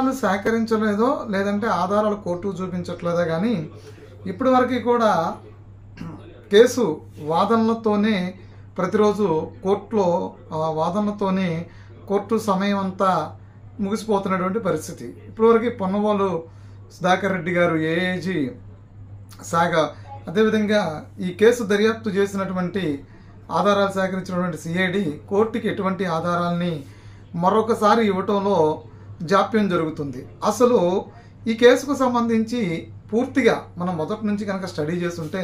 ఆధారాలు సేకరించలేదో లేదంటే ఆధారాలు కోర్టుకు చూపించట్లేదో కానీ ఇప్పటి వరకు కూడా కేసు వాదనలతోనే ప్రతిరోజు కోర్టులో ఆ వాదనలతోనే కోర్టు సమయం అంతా ముగిసిపోతున్నటువంటి పరిస్థితి ఇప్పటివరకు పొన్నవాళ్ళు సుధాకర్ రెడ్డి గారు ఏఏజీ సాగా అదేవిధంగా ఈ కేసు దర్యాప్తు చేసినటువంటి ఆధారాలు సేకరించినటువంటి సిఐడి కోర్టుకి ఎటువంటి ఆధారాల్ని మరొకసారి ఇవ్వటంలో జాప్యం జరుగుతుంది అసలు ఈ కేసుకు సంబంధించి పూర్తిగా మనం మొదటి నుంచి కనుక స్టడీ చేస్తుంటే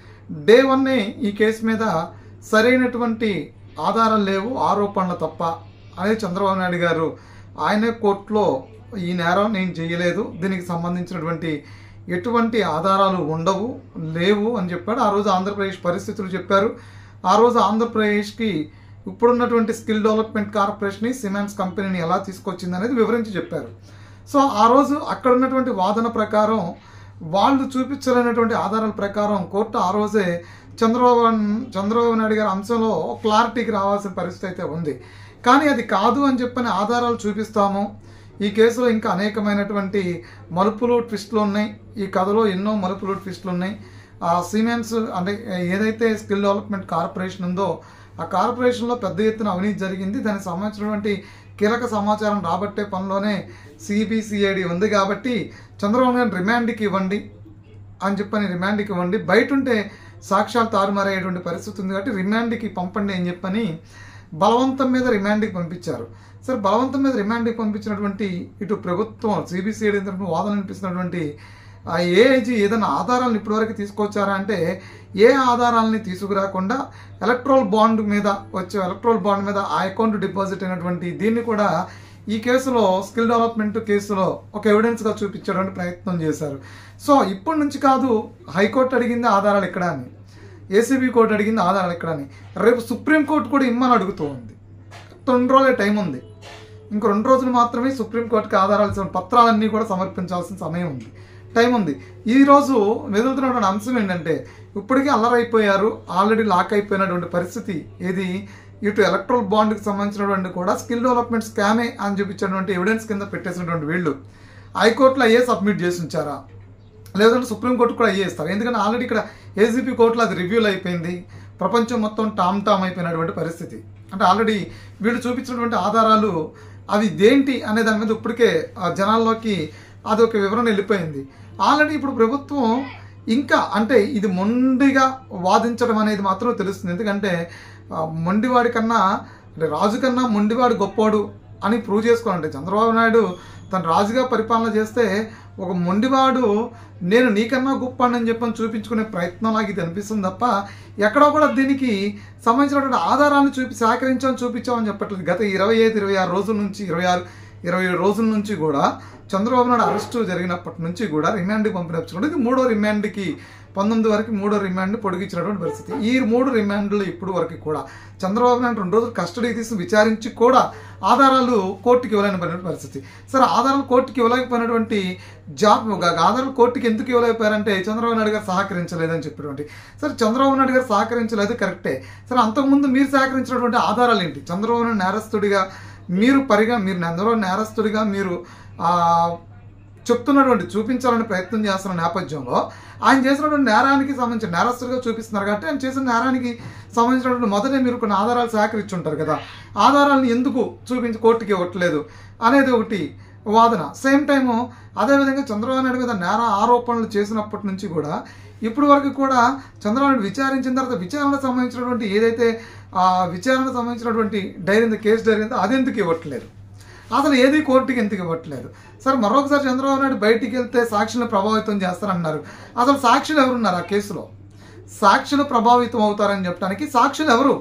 డే వన్నే ఈ కేసు మీద సరైనటువంటి ఆధారాలు లేవు ఆరోపణలు తప్ప అనేది చంద్రబాబు నాయుడు గారు ఆయనే కోర్టులో ఈ నేరం నేను చేయలేదు దీనికి సంబంధించినటువంటి ఎటువంటి ఆధారాలు ఉండవు లేవు అని చెప్పాడు ఆ రోజు ఆంధ్రప్రదేశ్ పరిస్థితులు చెప్పారు ఆ రోజు ఆంధ్రప్రదేశ్కి ఇప్పుడున్నటువంటి స్కిల్ డెవలప్మెంట్ కార్పొరేషన్ని సిమెంట్స్ కంపెనీని ఎలా తీసుకొచ్చింది అనేది వివరించి చెప్పారు సో ఆ రోజు అక్కడ ఉన్నటువంటి వాదన ప్రకారం వాళ్ళు చూపించలేనటువంటి ఆధారాల ప్రకారం కోర్టు ఆ రోజే చంద్రబాబు చంద్రబాబు నాయుడు గారి అంశంలో క్లారిటీకి రావాల్సిన పరిస్థితి అయితే ఉంది కానీ అది కాదు అని చెప్పని ఆధారాలు చూపిస్తాము ఈ కేసులో ఇంకా అనేకమైనటువంటి మలుపులు ట్విస్టులు ఉన్నాయి ఈ కథలో ఎన్నో మలుపులు ట్విస్టులు ఉన్నాయి ఆ సిమెంట్స్ అంటే ఏదైతే స్కిల్ డెవలప్మెంట్ కార్పొరేషన్ ఉందో ఆ కార్పొరేషన్లో పెద్ద ఎత్తున అవినీతి జరిగింది దానికి సంబంధించినటువంటి కీలక సమాచారం రాబట్టే పనిలోనే సిబిసిఐడి ఉంది కాబట్టి చంద్రబాబు నాయుడు రిమాండ్కి ఇవ్వండి అని చెప్పని రిమాండ్కి ఇవ్వండి బయట ఉంటే సాక్ష్యాలు తారుమారయ్యేటువంటి పరిస్థితి ఉంది కాబట్టి రిమాండ్కి పంపండి అని చెప్పని బలవంతం మీద రిమాండ్కి పంపించారు సరే బలవంతం మీద రిమాండ్కి పంపించినటువంటి ఇటు ప్రభుత్వం సిబిసిఐడి తరఫున వాదన వినిపిస్తున్నటువంటి ఆ ఏఐజీ ఏదైనా ఆధారాలను ఇప్పటివరకు తీసుకొచ్చారా అంటే ఏ ఆధారాలని తీసుకురాకుండా ఎలక్ట్రల్ బాండ్ మీద వచ్చే ఎలక్ట్రల్ బాండ్ మీద ఆ అకౌంట్ డిపాజిట్ అయినటువంటి దీన్ని కూడా ఈ కేసులో స్కిల్ డెవలప్మెంట్ కేసులో ఒక ఎవిడెన్స్గా చూపించడానికి ప్రయత్నం చేశారు సో ఇప్పటి నుంచి కాదు హైకోర్టు అడిగింది ఆధారాలు ఎక్కడ అని ఏసీబీ కోర్టు అడిగింది ఆధారాలు ఎక్కడ అని రేపు సుప్రీంకోర్టు కూడా ఇమ్మని అడుగుతూ ఉంది రెండు రోజులే టైం ఉంది ఇంకో రెండు రోజులు మాత్రమే సుప్రీంకోర్టుకి ఆధారాల్సిన పత్రాలన్నీ కూడా సమర్పించాల్సిన సమయం ఉంది టైం ఉంది ఈ రోజు వెదులుతున్నటువంటి అంశం ఏంటంటే ఇప్పటికీ అల్లరైపోయారు ఆల్రెడీ లాక్ అయిపోయినటువంటి పరిస్థితి ఏది ఇటు ఎలక్ట్రల్ బాండ్కి సంబంధించినటువంటి కూడా స్కిల్ డెవలప్మెంట్ స్కామే అని చూపించినటువంటి ఎవిడెన్స్ కింద పెట్టేసినటువంటి వీళ్ళు హైకోర్టులో అయ్యే సబ్మిట్ చేసి ఉంచారా లేదంటే సుప్రీంకోర్టు కూడా అయ్యే ఇస్తారు ఎందుకంటే ఆల్రెడీ ఇక్కడ ఏసీపీ కోర్టులో అది రివ్యూలు అయిపోయింది ప్రపంచం మొత్తం టామ్ టామ్ అయిపోయినటువంటి పరిస్థితి అంటే ఆల్రెడీ వీళ్ళు చూపించినటువంటి ఆధారాలు అవి దేంటి అనే దాని మీద ఇప్పటికే ఆ జనాల్లోకి అది ఒక వివరణ వెళ్ళిపోయింది ఆల్రెడీ ఇప్పుడు ప్రభుత్వం ఇంకా అంటే ఇది మొండిగా వాదించడం అనేది మాత్రం తెలుస్తుంది ఎందుకంటే ఆ, మొండివాడి కన్నా అంటే రాజు కన్నా మొండివాడు గొప్పోడు అని ప్రూవ్ చేసుకోవాలంటే చంద్రబాబు నాయుడు తను రాజుగా పరిపాలన చేస్తే ఒక మొండివాడు నేను నీకన్నా గొప్ప అని చెప్పని చూపించుకునే ప్రయత్నం నాకు ఇది అనిపిస్తుంది తప్ప ఎక్కడో కూడా దీనికి సంబంధించినటువంటి ఆధారాలను చూపి సేకరించాం చూపించామని చెప్పట్లేదు గత ఇరవై ఐదు ఇరవై ఆరు రోజుల నుంచి ఇరవై ఆరు ఇరవై ఏడు రోజుల నుంచి కూడా చంద్రబాబు నాయుడు అరెస్టు జరిగినప్పటి నుంచి కూడా రిమాండ్కి పంపినప్పుడు ఇది మూడో రిమాండ్కి పంతొమ్మిది వరకు మూడో రిమాండ్ పొడిగించినటువంటి పరిస్థితి ఈ మూడు రిమాండ్లు ఇప్పుడు వరకు కూడా చంద్రబాబు నాయుడు రెండు రోజులు కస్టడీ తీసి విచారించి కూడా ఆధారాలు కోర్టుకి ఇవ్వలేని పరిస్థితి సరే ఆధారాలు కోర్టుకి ఇవ్వలేకపోయినటువంటి జాబ్ ఆధారాలు కోర్టుకి ఎందుకు ఇవ్వలేకపోయారంటే చంద్రబాబు నాయుడు గారు సహకరించలేదని చెప్పినటువంటి సరే చంద్రబాబు నాయుడు గారు సహకరించలేదు కరెక్టే సరే అంతకుముందు మీరు సహకరించినటువంటి ఆధారాలు ఏంటి చంద్రబాబు నాయుడు నేరస్తుడిగా మీరు పరిగా మీరు చంద్రబాబు నేరస్తుడిగా మీరు ఆ, చెప్తున్నటువంటి చూపించాలని ప్రయత్నం చేస్తున్న నేపథ్యంలో ఆయన చేసినటువంటి నేరానికి సంబంధించిన నేరస్తుడిగా చూపిస్తున్నారు కాబట్టి ఆయన చేసిన నేరానికి సంబంధించినటువంటి మొదటే మీరు కొన్ని ఆధారాలు సేకరించి ఉంటారు కదా ఆధారాలను ఎందుకు చూపించి కోర్టుకి ఇవ్వట్లేదు అనేది ఒకటి వాదన సేమ్ టైము అదేవిధంగా చంద్రబాబు నాయుడు మీద నేర ఆరోపణలు చేసినప్పటి నుంచి కూడా ఇప్పుడు వరకు కూడా చంద్రబాబు నాయుడు విచారించిన తర్వాత విచారణకు సంబంధించినటువంటి ఏదైతే ఆ విచారణకు సంబంధించినటువంటి డైరీ ఉందో, కేసు డైరీ ఉందో అది ఎందుకు ఇవ్వట్లేదు అసలు ఏది కోర్టుకి ఎందుకు ఇవ్వట్లేదు సరే మరొకసారి చంద్రబాబు నాయుడు బయటికి వెళ్తే సాక్షులను ప్రభావితం చేస్తారన్నారు అసలు సాక్షులు ఎవరున్నారు ఆ కేసులో సాక్షులు ప్రభావితం అవుతారని చెప్పడానికి సాక్షులు ఎవరు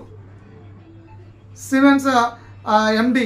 సిమెన్స్ ఎండి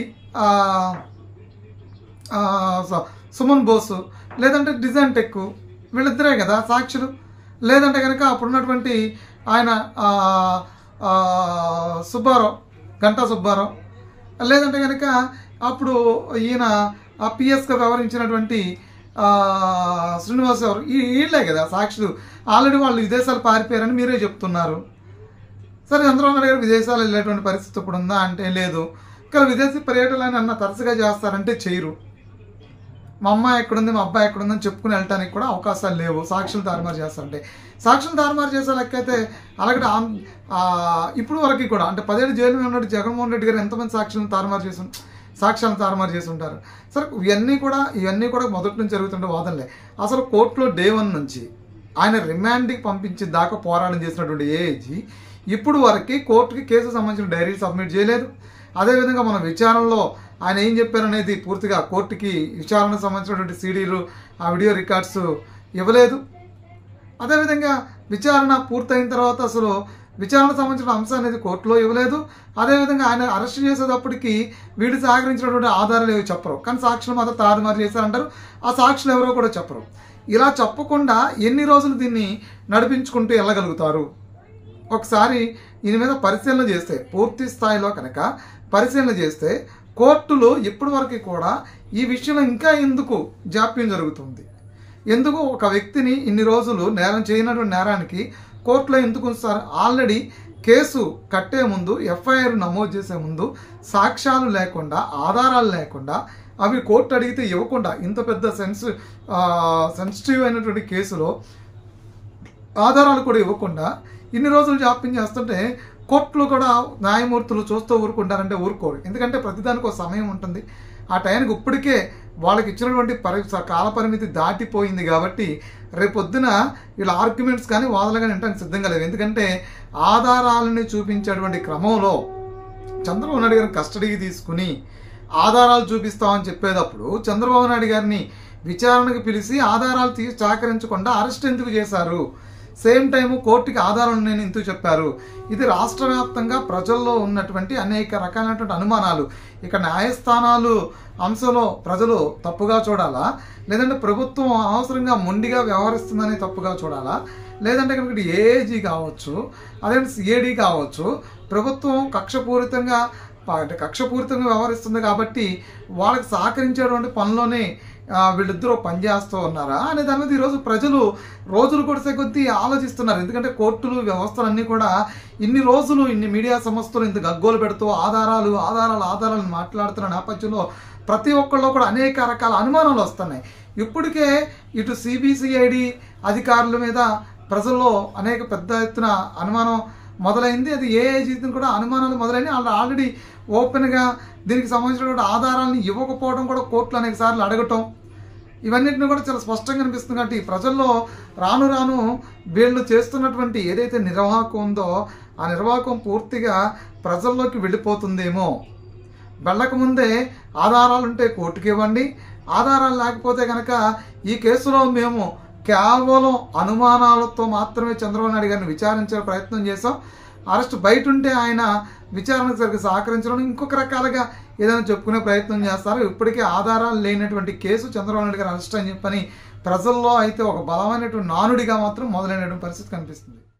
సుమన్ బోసు లేదంటే డిజైన్ టెక్ వీళ్ళిద్దరే కదా సాక్షులు లేదంటే కనుక అప్పుడున్నటువంటి ఆయన ఆ, ఆ, సుబ్బారావు గంటా సుబ్బారావు లేదంటే కనుక అప్పుడు ఈయన ఆ పిఎస్గా వ్యవహరించినటువంటి ఆ, శ్రీనివాస్ ఎవరు ఈ వీళ్ళే కదా సాక్షులు ఆల్రెడీ వాళ్ళు విదేశాలు పారిపోయారని మీరే చెప్తున్నారు సరే చంద్రబాబు నాయుడు గారు విదేశాలు వెళ్ళేటువంటి పరిస్థితి ఇప్పుడు ఉందా అంటే లేదు ఇక్కడ విదేశీ పర్యటనలు అన్న తరచుగా చేస్తారంటే చేయరు మా అమ్మాయి ఎక్కడుంది మా అబ్బాయి ఎక్కడుంది అని చెప్పుకుని వెళ్ళటానికి కూడా అవకాశాలు లేవు సాక్షులు తారుమారు చేస్తారంటే సాక్షులు తారుమారు చేసే లెక్క అయితే అలాగే ఆం- ఆ, ఇప్పుడు వరకు కూడా అంటే పదేళ్ళు జైలు మీద ఉన్నట్టు జగన్మోహన్ రెడ్డి గారు ఎంతమంది సాక్షులను తారుమారు చేసి ఉం- సాక్ష్యాలను తారుమారు చేసి ఉంటారు సరే ఇవన్నీ కూడా ఇవన్నీ కూడా మొదటి నుంచి జరుగుతుండే వాదనలే అసలు కోర్టులో డే వన్ నుంచి ఆయన రిమాండ్కి పంపించి దాకా పోరాటం చేసినటువంటి ఏజీ ఇప్పుడు వరకు కోర్టుకి కేసు సంబంధించిన డైరీ సబ్మిట్ చేయలేదు అదేవిధంగా మన విచారణలో ఆయన ఏం చెప్పారనేది పూర్తిగా కోర్టుకి విచారణకు సంబంధించినటువంటి సీడీలు ఆ వీడియో రికార్డ్స్ ఇవ్వలేదు అదేవిధంగా విచారణ పూర్తయిన తర్వాత అసలు విచారణ సంబంధించిన అంశం అనేది కోర్టులో ఇవ్వలేదు అదేవిధంగా ఆయన అరెస్ట్ చేసేటప్పటికి వీడు సహకరించినటువంటి ఆధారాలు ఏవి చెప్పరు కానీ సాక్షులు మాత్రం తారుమారు చేశారంటారు ఆ సాక్షులు ఎవరో కూడా చెప్పరు ఇలా చెప్పకుండా ఎన్ని రోజులు దీన్ని నడిపించుకుంటూ వెళ్ళగలుగుతారు ఒకసారి దీని మీద పరిశీలన చేస్తే పూర్తి స్థాయిలో కనుక పరిశీలన చేస్తే కోర్టులు ఇప్పటి వరకు కూడా ఈ విషయంలో ఇంకా ఎందుకు జాప్యం జరుగుతుంది ఎందుకు ఒక వ్యక్తిని ఇన్ని రోజులు నేరం చేయనటువంటి నేరానికి కోర్టులో ఎందుకు ఉంచుతారు ఆల్రెడీ కేసు కట్టే ముందు ఎఫ్ఐఆర్ నమోదు చేసే ముందు సాక్ష్యాలు లేకుండా ఆధారాలు లేకుండా అవి కోర్టు అడిగితే ఇవ్వకుండా ఇంత పెద్ద సెన్స్ సెన్సిటివ్ అయినటువంటి కేసులో ఆధారాలు కూడా ఇవ్వకుండా ఇన్ని రోజులు జాప్యం చేస్తుంటే కోర్టులు కూడా న్యాయమూర్తులు చూస్తూ ఊరుకుంటారంటే ఊరుకోరు ఎందుకంటే ప్రతిదానికి ఒక సమయం ఉంటుంది ఆ టైంకి ఇప్పటికే వాళ్ళకి ఇచ్చినటువంటి పరి కాల పరిమితి దాటిపోయింది కాబట్టి రేపొద్దున వీళ్ళ ఆర్గ్యుమెంట్స్ కానీ వాదనలు కానీ వినడానికి సిద్ధంగా లేవు ఎందుకంటే ఆధారాలని చూపించేటువంటి క్రమంలో చంద్రబాబు నాయుడు గారిని కస్టడీకి తీసుకుని ఆధారాలు చూపిస్తామని చెప్పేటప్పుడు చంద్రబాబు నాయుడు గారిని విచారణకు పిలిచి ఆధారాలు తీసి సహకరించకుండా అరెస్ట్ ఎందుకు చేశారు సేమ్ టైం కోర్టుకి ఆధారాలు నేను ఎందుకు చెప్పారు ఇది రాష్ట్ర వ్యాప్తంగా ప్రజల్లో ఉన్నటువంటి అనేక రకాలైనటువంటి అనుమానాలు ఇక న్యాయస్థానాలు అంశంలో ప్రజలు తప్పుగా చూడాలా లేదంటే ప్రభుత్వం అవసరంగా మొండిగా వ్యవహరిస్తుందని తప్పుగా చూడాలా లేదంటే కనుక ఏఏజీ కావచ్చు అదే సిఏడి కావచ్చు ప్రభుత్వం కక్షపూరితంగా ప- అంటే కక్షపూరితంగా వ్యవహరిస్తుంది కాబట్టి వాళ్ళకి సహకరించేటువంటి పనిలోనే ఆ, వీళ్ళిద్దరూ పనిచేస్తూ ఉన్నారా అనే దాని మీద ఈరోజు ప్రజలు రోజులు కొడిసే కొద్దీ ఆలోచిస్తున్నారు ఎందుకంటే కోర్టులు వ్యవస్థలన్నీ కూడా ఇన్ని రోజులు ఇన్ని మీడియా సంస్థలు ఇంత గగ్గోలు పెడుతూ ఆధారాలు ఆధారాలు ఆధారాలు మాట్లాడుతున్న నేపథ్యంలో ప్రతి ఒక్కళ్ళు కూడా అనేక రకాల అనుమానాలు వస్తున్నాయి ఇప్పటికే ఇటు సిబిసిఐడి అధికారుల మీద ప్రజల్లో అనేక పెద్ద ఎత్తున అనుమానం మొదలైంది అది ఏ జీతం కూడా అనుమానాలు మొదలైనవి వాళ్ళు ఆల్రెడీ ఓపెన్గా దీనికి సంబంధించినటువంటి ఆధారాలను ఇవ్వకపోవడం కూడా కోర్టులు అనేక సార్లు అడగటం ఇవన్నిటిని కూడా చాలా స్పష్టంగా అనిపిస్తుంది కాబట్టి ఈ ప్రజల్లో రాను రాను వీళ్ళు చేస్తున్నటువంటి ఏదైతే నిర్వాహకం ఉందో ఆ నిర్వాహకం పూర్తిగా ప్రజల్లోకి వెళ్ళిపోతుందేమో వెళ్ళకముందే ఆధారాలు ఉంటే కోర్టుకి ఇవ్వండి ఆధారాలు లేకపోతే కనుక ఈ కేసులో మేము కేవలం అనుమానాలతో మాత్రమే చంద్రబాబు నాయుడు గారిని విచారించే ప్రయత్నం చేశాం అరెస్ట్ బయట ఉంటే ఆయన విచారణకు సరిగ్గా సహకరించడం ఇంకొక రకాలుగా ఏదైనా చెప్పుకునే ప్రయత్నం చేస్తారు ఇప్పటికే ఆధారాలు లేనటువంటి కేసు చంద్రబాబు నాయుడు గారు అరెస్ట్ అని చెప్పని ప్రజల్లో అయితే ఒక బలమైనటువంటి నానుడిగా మాత్రం మొదలైనటువంటి పరిస్థితి కనిపిస్తుంది